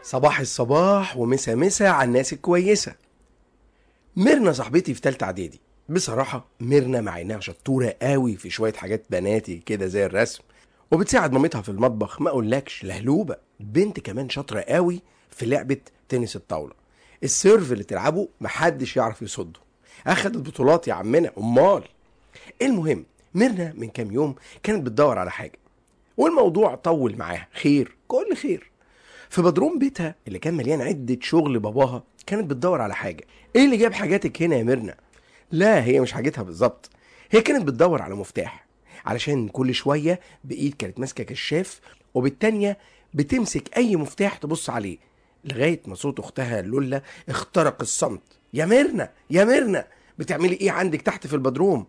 صباح الصباح ومسا مسا على الناس الكويسة ميرنا صاحبتي في تالتة اعدادي بصراحة ميرنا مع انها شطورة قوي في شوية حاجات بناتي كده زي الرسم وبتساعد مامتها في المطبخ ما اقولكش لهلوبة بنت كمان شاطرة قوي في لعبة تنس الطاولة السيرف اللي تلعبه محدش يعرف يصده اخدت بطولات يا عمنا امال المهم ميرنا من كام يوم كانت بتدور على حاجة والموضوع طول معاها خير كل خير في بدروم بيتها اللي كان مليان عدة شغل باباها كانت بتدور على حاجة ايه اللي جاب حاجاتك هنا يا ميرنا لا هي مش حاجتها بالظبط هي كانت بتدور على مفتاح علشان كل شوية بإيد كانت ماسكة كشاف وبالتانية بتمسك أي مفتاح تبص عليه لغاية ما صوت أختها لولا اخترق الصمت يا ميرنا يا ميرنا بتعملي إيه عندك تحت في البدروم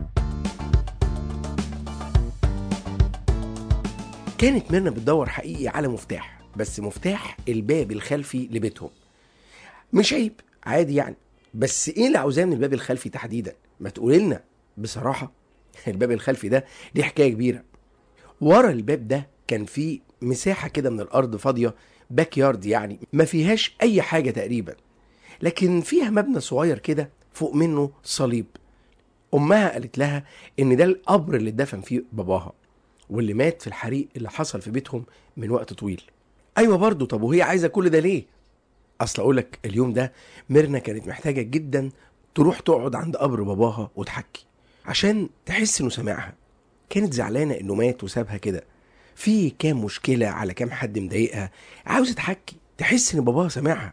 كانت ميرنا بتدور حقيقي على مفتاح بس مفتاح الباب الخلفي لبيتهم مش عيب عادي يعني بس ايه اللي عاوزاه من الباب الخلفي تحديدا ما تقولي لنا بصراحه الباب الخلفي ده دي حكايه كبيره ورا الباب ده كان في مساحه كده من الارض فاضيه باك يارد يعني ما فيهاش اي حاجه تقريبا لكن فيها مبنى صغير كده فوق منه صليب امها قالت لها ان ده القبر اللي اتدفن فيه باباها واللي مات في الحريق اللي حصل في بيتهم من وقت طويل ايوه برضه طب وهي عايزه كل ده ليه اصل اقول لك اليوم ده ميرنا كانت محتاجه جدا تروح تقعد عند قبر باباها وتحكي عشان تحس انه سامعها كانت زعلانه انه مات وسابها كده في كام مشكله على كام حد مضايقها عاوزه تحكي تحس ان باباها سامعها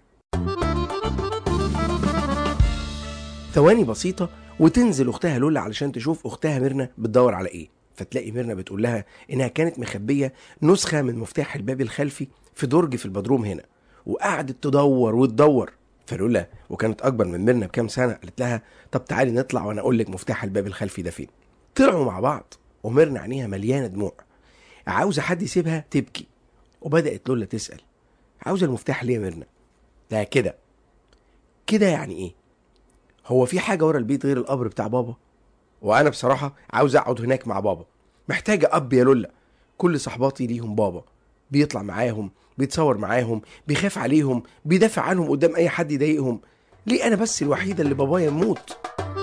ثواني بسيطه وتنزل اختها لولا علشان تشوف اختها ميرنا بتدور على ايه فتلاقي ميرنا بتقول لها انها كانت مخبيه نسخه من مفتاح الباب الخلفي في درج في البدروم هنا وقعدت تدور وتدور فلولا وكانت اكبر من ميرنا بكام سنه قالت لها طب تعالي نطلع وانا اقول لك مفتاح الباب الخلفي ده فين طلعوا مع بعض وميرنا عينيها مليانه دموع عاوزه حد يسيبها تبكي وبدات لولا تسال عاوزه المفتاح ليه يا ميرنا لا كده كده يعني ايه هو في حاجه ورا البيت غير القبر بتاع بابا وانا بصراحه عاوز اقعد هناك مع بابا محتاجه اب يا لولا كل صحباتي ليهم بابا بيطلع معاهم بيتصور معاهم بيخاف عليهم بيدافع عنهم قدام اي حد يضايقهم ليه انا بس الوحيده اللي بابايا يموت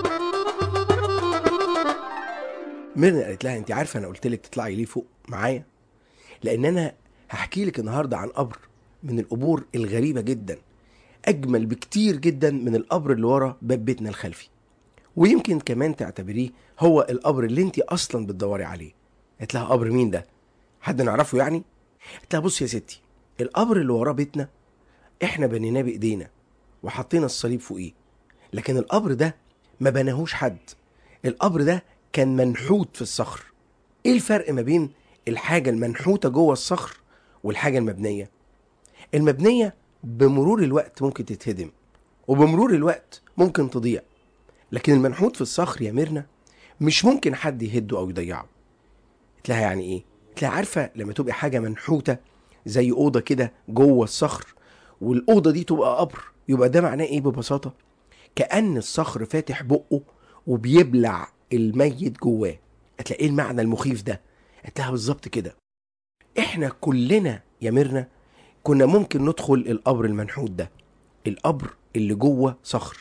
ميرنا قالت لها انت عارفه انا قلت لك تطلعي ليه فوق معايا لان انا هحكي لك النهارده عن قبر من القبور الغريبه جدا اجمل بكتير جدا من القبر اللي ورا باب بيتنا الخلفي ويمكن كمان تعتبريه هو القبر اللي انت اصلا بتدوري عليه قالت لها قبر مين ده حد نعرفه يعني قالت لها بص يا ستي القبر اللي وراه بيتنا احنا بنيناه بايدينا وحطينا الصليب فوقيه لكن القبر ده ما بناهوش حد القبر ده كان منحوت في الصخر ايه الفرق ما بين الحاجة المنحوتة جوه الصخر والحاجة المبنية المبنية بمرور الوقت ممكن تتهدم وبمرور الوقت ممكن تضيع لكن المنحوت في الصخر يا ميرنا مش ممكن حد يهده او يضيعه قلت لها يعني ايه قلت لها عارفه لما تبقى حاجه منحوته زي اوضه كده جوه الصخر والاوضه دي تبقى قبر يبقى ده معناه ايه ببساطه كان الصخر فاتح بقه وبيبلع الميت جواه قلت لها ايه المعنى المخيف ده قلت لها بالظبط كده احنا كلنا يا ميرنا كنا ممكن ندخل القبر المنحوت ده القبر اللي جوه صخر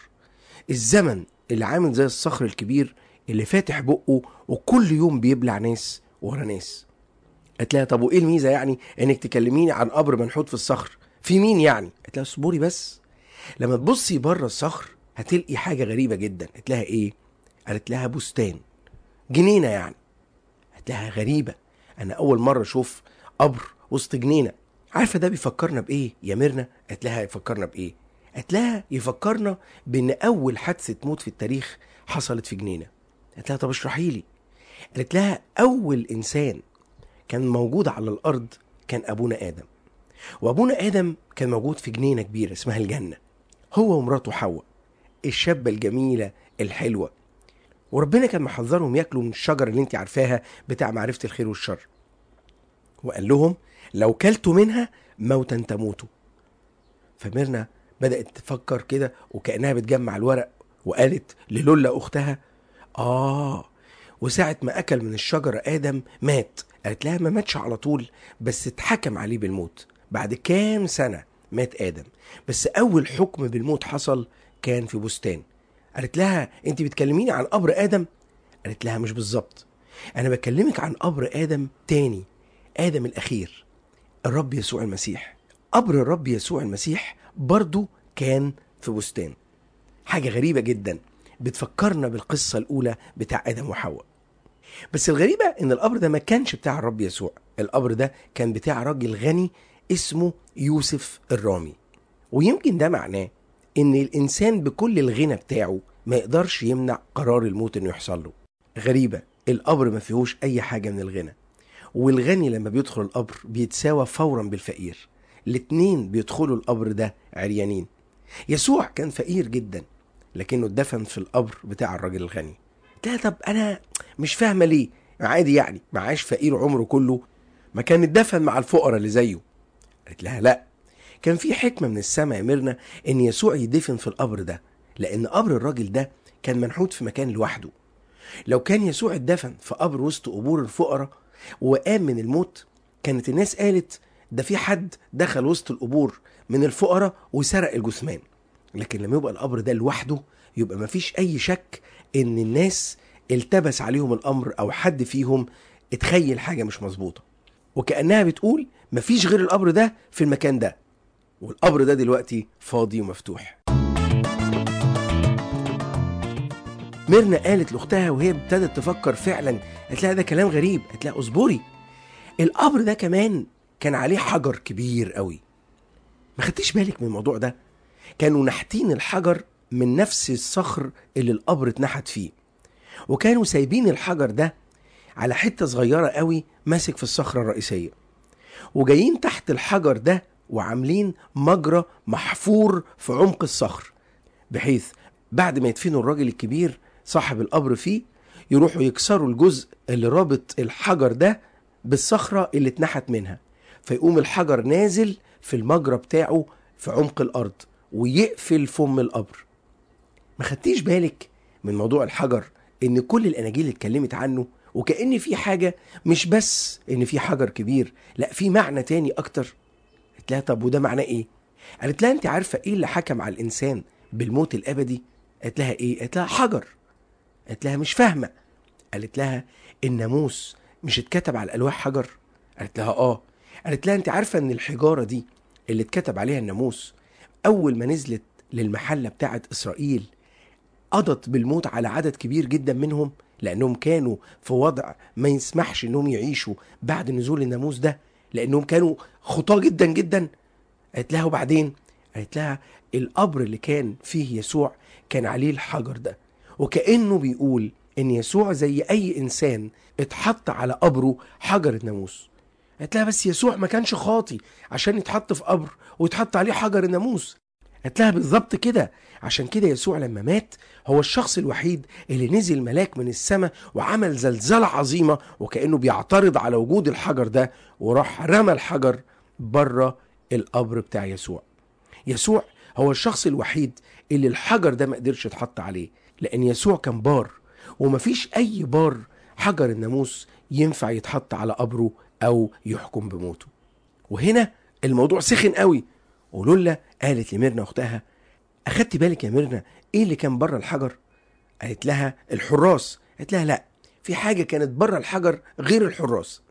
الزمن اللي عامل زي الصخر الكبير اللي فاتح بقه وكل يوم بيبلع ناس ورا ناس قالت لها طب وايه الميزه يعني انك تكلميني عن قبر منحوت في الصخر في مين يعني قالت لها اصبري بس لما تبصي بره الصخر هتلقي حاجه غريبه جدا قالت لها ايه قالت لها بستان جنينه يعني قالت لها غريبه انا اول مره اشوف قبر وسط جنينه عارفه ده بيفكرنا بايه يا ميرنا قالت لها يفكرنا بايه قالت لها يفكرنا بان اول حادثه موت في التاريخ حصلت في جنينه قالت لها طب اشرحي لي قالت لها اول انسان كان موجود على الارض كان ابونا ادم وابونا ادم كان موجود في جنينه كبيره اسمها الجنه هو ومراته حواء الشابه الجميله الحلوه وربنا كان محذرهم ياكلوا من الشجره اللي انت عارفاها بتاع معرفه الخير والشر وقال لهم لو كلتوا منها موتا تموتوا فميرنا بدات تفكر كده وكانها بتجمع الورق وقالت للولا اختها اه وساعة ما أكل من الشجرة آدم مات قالت لها ما ماتش على طول بس اتحكم عليه بالموت بعد كام سنة مات ادم بس اول حكم بالموت حصل كان في بستان قالت لها انت بتكلميني عن قبر ادم قالت لها مش بالظبط انا بكلمك عن قبر ادم تاني ادم الاخير الرب يسوع المسيح قبر الرب يسوع المسيح برضو كان في بستان حاجة غريبة جدا بتفكرنا بالقصة الأولى بتاع آدم وحواء بس الغريبة إن القبر ده ما كانش بتاع الرب يسوع القبر ده كان بتاع راجل غني اسمه يوسف الرامي ويمكن ده معناه إن الإنسان بكل الغنى بتاعه ما يقدرش يمنع قرار الموت إنه يحصل له غريبة القبر ما فيهوش أي حاجة من الغنى والغني لما بيدخل القبر بيتساوى فورا بالفقير الاتنين بيدخلوا القبر ده عريانين يسوع كان فقير جدا لكنه اتدفن في القبر بتاع الراجل الغني لا طب انا مش فاهمه ليه عادي يعني معاش فقير عمره كله ما كان اتدفن مع الفقراء اللي زيه قالت لها لا كان في حكمه من السماء يا ميرنا ان يسوع يدفن في القبر ده لان قبر الراجل ده كان منحوت في مكان لوحده لو كان يسوع اتدفن في قبر وسط قبور الفقراء وقام من الموت كانت الناس قالت ده في حد دخل وسط القبور من الفقراء وسرق الجثمان لكن لما يبقى القبر ده لوحده يبقى مفيش اي شك ان الناس التبس عليهم الامر او حد فيهم اتخيل حاجه مش مظبوطه وكانها بتقول مفيش غير القبر ده في المكان ده والقبر ده دلوقتي فاضي ومفتوح ميرنا قالت لاختها وهي ابتدت تفكر فعلا قالت لها ده كلام غريب قالت لها اصبري القبر ده كمان كان عليه حجر كبير قوي ما خدتيش بالك من الموضوع ده كانوا نحتين الحجر من نفس الصخر اللي القبر اتنحت فيه وكانوا سايبين الحجر ده على حته صغيره قوي ماسك في الصخره الرئيسيه وجايين تحت الحجر ده وعاملين مجرى محفور في عمق الصخر بحيث بعد ما يدفنوا الراجل الكبير صاحب القبر فيه يروحوا يكسروا الجزء اللي رابط الحجر ده بالصخره اللي اتنحت منها فيقوم الحجر نازل في المجرى بتاعه في عمق الارض ويقفل فم القبر ما خدتيش بالك من موضوع الحجر ان كل الاناجيل اتكلمت عنه وكأن في حاجة مش بس ان في حجر كبير لا في معنى تاني اكتر قالت لها طب وده معناه ايه قالت لها انت عارفة ايه اللي حكم على الانسان بالموت الابدي قالت لها ايه قالت لها حجر قالت لها مش فاهمة قالت لها الناموس مش اتكتب على الالواح حجر قالت لها اه قالت لها انت عارفة ان الحجارة دي اللي اتكتب عليها الناموس اول ما نزلت للمحلة بتاعت اسرائيل قضت بالموت على عدد كبير جدا منهم لانهم كانوا في وضع ما يسمحش انهم يعيشوا بعد نزول الناموس ده لانهم كانوا خطاه جدا جدا قالت لها وبعدين قالت لها القبر اللي كان فيه يسوع كان عليه الحجر ده وكانه بيقول ان يسوع زي اي انسان اتحط على قبره حجر الناموس قالت لها بس يسوع ما كانش خاطي عشان يتحط في قبر ويتحط عليه حجر الناموس قالت لها بالظبط كده عشان كده يسوع لما مات هو الشخص الوحيد اللي نزل ملاك من السماء وعمل زلزلة عظيمة وكأنه بيعترض على وجود الحجر ده وراح رمى الحجر بره القبر بتاع يسوع يسوع هو الشخص الوحيد اللي الحجر ده ما قدرش يتحط عليه لأن يسوع كان بار ومفيش أي بار حجر الناموس ينفع يتحط على قبره أو يحكم بموته وهنا الموضوع سخن قوي ولولا قالت لميرنا اختها اخدتي بالك يا ميرنا ايه اللي كان بره الحجر قالت لها الحراس قالت لها لا في حاجه كانت بره الحجر غير الحراس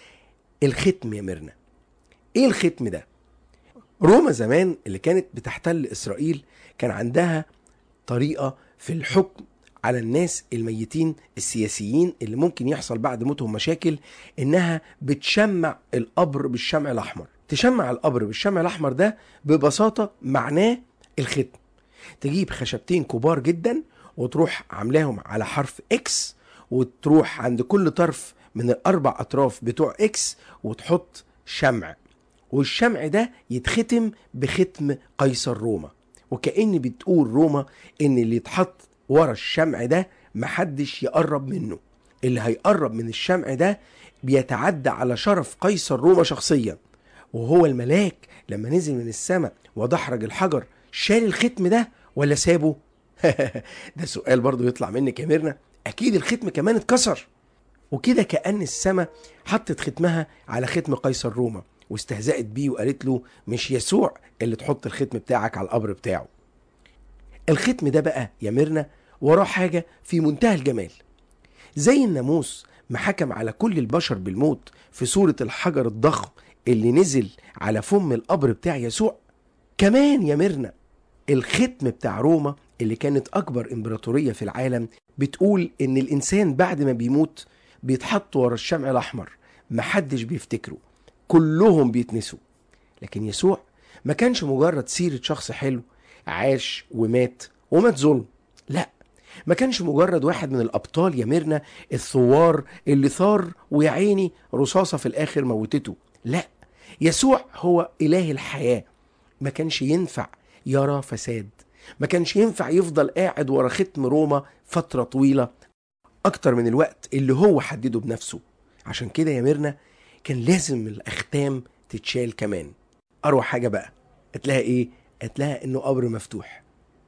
الختم يا ميرنا ايه الختم ده روما زمان اللي كانت بتحتل اسرائيل كان عندها طريقه في الحكم على الناس الميتين السياسيين اللي ممكن يحصل بعد موتهم مشاكل انها بتشمع القبر بالشمع الاحمر تشمع القبر بالشمع الاحمر ده ببساطه معناه الختم تجيب خشبتين كبار جدا وتروح عاملاهم على حرف اكس وتروح عند كل طرف من الاربع اطراف بتوع اكس وتحط شمع والشمع ده يتختم بختم قيصر روما وكأن بتقول روما ان اللي يتحط ورا الشمع ده محدش يقرب منه اللي هيقرب من الشمع ده بيتعدى على شرف قيصر روما شخصيا وهو الملاك لما نزل من السماء ودحرج الحجر شال الختم ده ولا سابه ده سؤال برضو يطلع منك يا ميرنا اكيد الختم كمان اتكسر وكده كأن السماء حطت ختمها على ختم قيصر روما واستهزأت بيه وقالت له مش يسوع اللي تحط الختم بتاعك على القبر بتاعه الختم ده بقى يا ميرنا وراه حاجة في منتهى الجمال زي الناموس ما حكم على كل البشر بالموت في صورة الحجر الضخم اللي نزل على فم القبر بتاع يسوع كمان يا ميرنا الختم بتاع روما اللي كانت أكبر إمبراطورية في العالم بتقول إن الإنسان بعد ما بيموت بيتحط ورا الشمع الأحمر محدش بيفتكره كلهم بيتنسوا لكن يسوع ما كانش مجرد سيرة شخص حلو عاش ومات ومات ظلم لا ما كانش مجرد واحد من الأبطال يا ميرنا الثوار اللي ثار ويا عيني رصاصة في الآخر موتته لا يسوع هو إله الحياة ما كانش ينفع يرى فساد ما كانش ينفع يفضل قاعد ورا ختم روما فترة طويلة أكتر من الوقت اللي هو حدده بنفسه عشان كده يا ميرنا كان لازم الأختام تتشال كمان أروع حاجة بقى قالت إيه؟ قالت لها إنه قبر مفتوح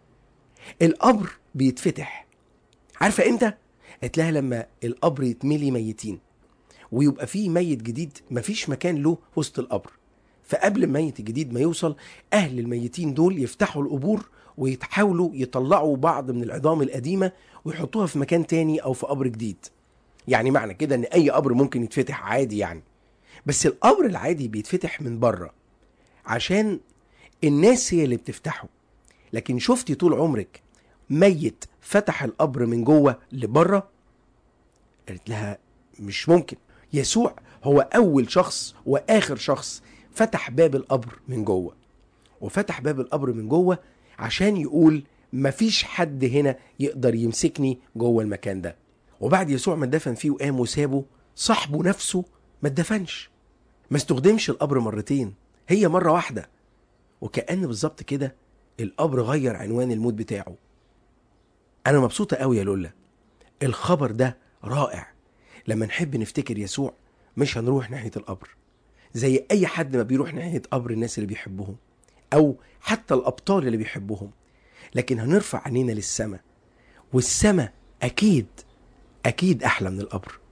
القبر بيتفتح عارفة إمتى؟ قالت لها لما القبر يتملي ميتين ويبقى فيه ميت جديد مفيش مكان له وسط القبر فقبل الميت الجديد ما يوصل أهل الميتين دول يفتحوا القبور ويحاولوا يطلعوا بعض من العظام القديمة ويحطوها في مكان تاني أو في قبر جديد يعني معنى كده إن أي قبر ممكن يتفتح عادي يعني بس القبر العادي بيتفتح من بره عشان الناس هي اللي بتفتحه لكن شفتي طول عمرك ميت فتح القبر من جوه لبره قالت لها مش ممكن يسوع هو اول شخص واخر شخص فتح باب القبر من جوه وفتح باب القبر من جوه عشان يقول مفيش حد هنا يقدر يمسكني جوه المكان ده وبعد يسوع ما اتدفن فيه وقام وسابه صاحبه نفسه ما اتدفنش ما استخدمش القبر مرتين هي مرة واحدة وكأن بالظبط كده القبر غير عنوان الموت بتاعه أنا مبسوطة قوي يا لولا الخبر ده رائع لما نحب نفتكر يسوع مش هنروح ناحية القبر زي أي حد ما بيروح ناحية قبر الناس اللي بيحبهم أو حتى الأبطال اللي بيحبهم لكن هنرفع عينينا للسماء والسماء أكيد أكيد أحلى من القبر